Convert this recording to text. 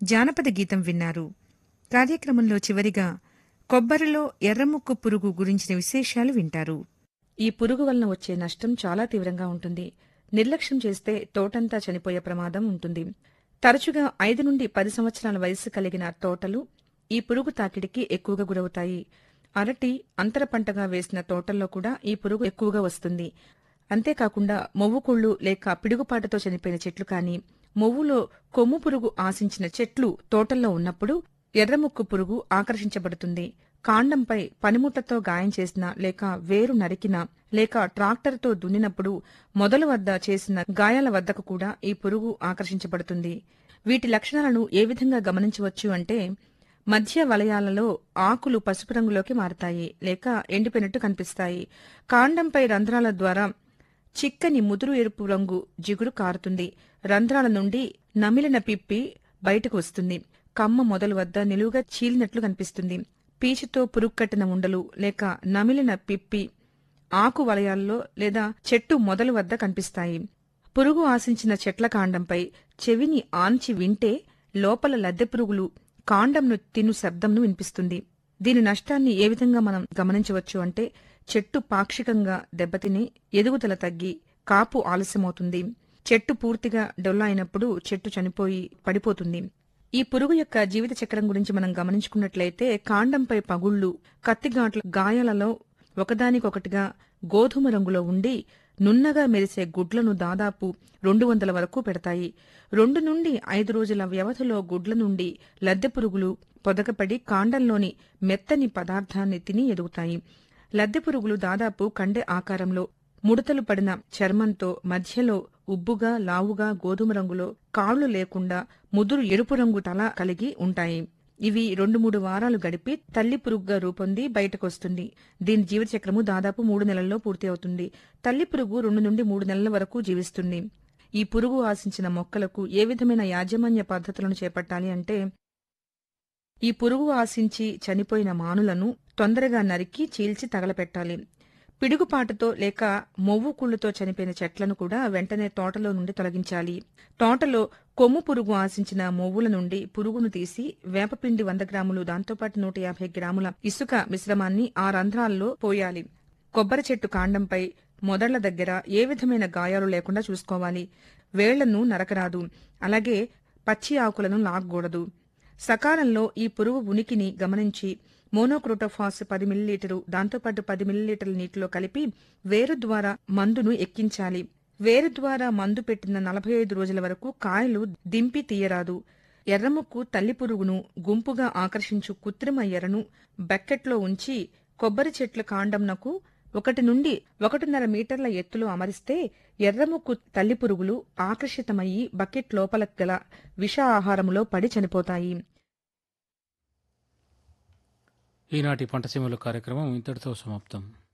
జానపద గీతం విన్నారు కార్యక్రమంలో చివరిగా కొబ్బరిలో ఎర్రముక్కు పురుగు గురించిన విశేషాలు వింటారు ఈ పురుగు వలన వచ్చే నష్టం చాలా తీవ్రంగా ఉంటుంది నిర్లక్ష్యం చేస్తే తోటంతా చనిపోయే ప్రమాదం ఉంటుంది తరచుగా ఐదు నుండి పది సంవత్సరాల వయసు కలిగిన తోటలు ఈ పురుగు తాకిడికి ఎక్కువగా గురవుతాయి అరటి అంతర పంటగా వేసిన తోటల్లో కూడా ఈ పురుగు ఎక్కువగా వస్తుంది అంతేకాకుండా మొవ్వుకుళ్ళు లేక పిడుగుపాటుతో చనిపోయిన చెట్లు కానీ మొవ్వులో కొమ్ము పురుగు ఆశించిన చెట్లు తోటల్లో ఉన్నప్పుడు ఎర్రముక్కు పురుగు ఆకర్షించబడుతుంది కాండంపై పనిముట్లతో గాయం చేసిన లేక వేరు నరికిన లేక ట్రాక్టర్తో దున్నినప్పుడు మొదల వద్ద చేసిన గాయాల వద్దకు కూడా ఈ పురుగు ఆకర్షించబడుతుంది వీటి లక్షణాలను ఏ విధంగా గమనించవచ్చు అంటే మధ్య వలయాలలో ఆకులు పసుపు రంగులోకి మారతాయి లేక ఎండిపోయినట్టు కనిపిస్తాయి కాండంపై రంధ్రాల ద్వారా చిక్కని ముదురు ఎరుపు రంగు జిగురు కారుతుంది రంధ్రాల నుండి నమిలిన పిప్పి బయటకు వస్తుంది కమ్మ మొదలు వద్ద నిలువుగా చీలినట్లు కనిపిస్తుంది పీచుతో పురుక్కట్టిన ఉండలు లేక నమిలిన పిప్పి ఆకు వలయాల్లో లేదా చెట్టు మొదలు వద్ద కనిపిస్తాయి పురుగు ఆశించిన చెట్ల కాండంపై చెవిని ఆంచి వింటే లోపల లద్దె పురుగులు కాండంను తిను శబ్దంను వినిపిస్తుంది దీని నష్టాన్ని ఏ విధంగా మనం గమనించవచ్చు అంటే చెట్టు పాక్షికంగా దెబ్బతిని ఎదుగుదల తగ్గి కాపు ఆలస్యమవుతుంది చెట్టు పూర్తిగా డొల్ల అయినప్పుడు చెట్టు చనిపోయి పడిపోతుంది ఈ పురుగు యొక్క జీవిత చక్రం గురించి మనం గమనించుకున్నట్లయితే కాండంపై పగుళ్లు కత్తిగాట్ల గాయాలలో ఒకదానికొకటిగా గోధుమ రంగులో ఉండి నున్నగా మెరిసే గుడ్లను దాదాపు రెండు వందల వరకు పెడతాయి రెండు నుండి ఐదు రోజుల వ్యవధిలో గుడ్ల నుండి లద్దె పురుగులు పొదగపడి కాండంలోని మెత్తని పదార్థాన్ని తిని ఎదుగుతాయి లద్దె పురుగులు దాదాపు కండె ఆకారంలో ముడతలు పడిన చర్మంతో మధ్యలో ఉబ్బుగా లావుగా గోధుమ రంగులో కాళ్లు లేకుండా ముదురు ఎరుపు రంగు తల కలిగి ఉంటాయి ఇవి రెండు మూడు వారాలు గడిపి తల్లి పురుగుగా రూపొంది బయటకొస్తుంది దీని జీవచక్రము దాదాపు మూడు నెలల్లో పూర్తి అవుతుంది తల్లి పురుగు రెండు నుండి మూడు నెలల వరకు జీవిస్తుంది ఈ పురుగు ఆశించిన మొక్కలకు ఏ విధమైన యాజమాన్య పద్ధతులను చేపట్టాలి అంటే ఈ పురుగు ఆశించి చనిపోయిన మానులను తొందరగా నరికి చీల్చి తగలపెట్టాలి పిడుగుపాటుతో లేక మొవ్వు కుళ్ళుతో చనిపోయిన చెట్లను కూడా వెంటనే తోటలో నుండి తొలగించాలి తోటలో కొమ్ము పురుగు ఆశించిన మొవ్వుల నుండి పురుగును తీసి వేపపిండి వంద గ్రాములు దాంతోపాటు నూట యాభై గ్రాముల ఇసుక మిశ్రమాన్ని ఆ రంధ్రాల్లో పోయాలి కొబ్బరి చెట్టు కాండంపై మొదళ్ల దగ్గర ఏ విధమైన గాయాలు లేకుండా చూసుకోవాలి వేళ్లను నరకరాదు అలాగే పచ్చి ఆకులను లాగకూడదు సకాలంలో ఈ పురుగు ఉనికిని గమనించి మోనోక్రోటోఫాస్ పది మిల్లీలీటరు దాంతోపాటు పది మిల్లీలీటర్ల నీటిలో కలిపి వేరు ద్వారా మందును ఎక్కించాలి వేరు ద్వారా మందు పెట్టిన నలభై ఐదు రోజుల వరకు కాయలు దింపి తీయరాదు ఎర్రముక్కు తల్లి పురుగును గుంపుగా ఆకర్షించు కృత్రిమ ఎర్రను బకెట్లో ఉంచి కొబ్బరి చెట్ల కాండంనకు ఒకటి నుండి ఒకటిన్నర మీటర్ల ఎత్తులో అమరిస్తే ఎర్రముక్కు తల్లి పురుగులు ఆకర్షితమయ్యి బకెట్ లోపల గల విష ఆహారములో పడి చనిపోతాయి ఈనాటి పంటసీమలు కార్యక్రమం ఇంతటితో సమాప్తం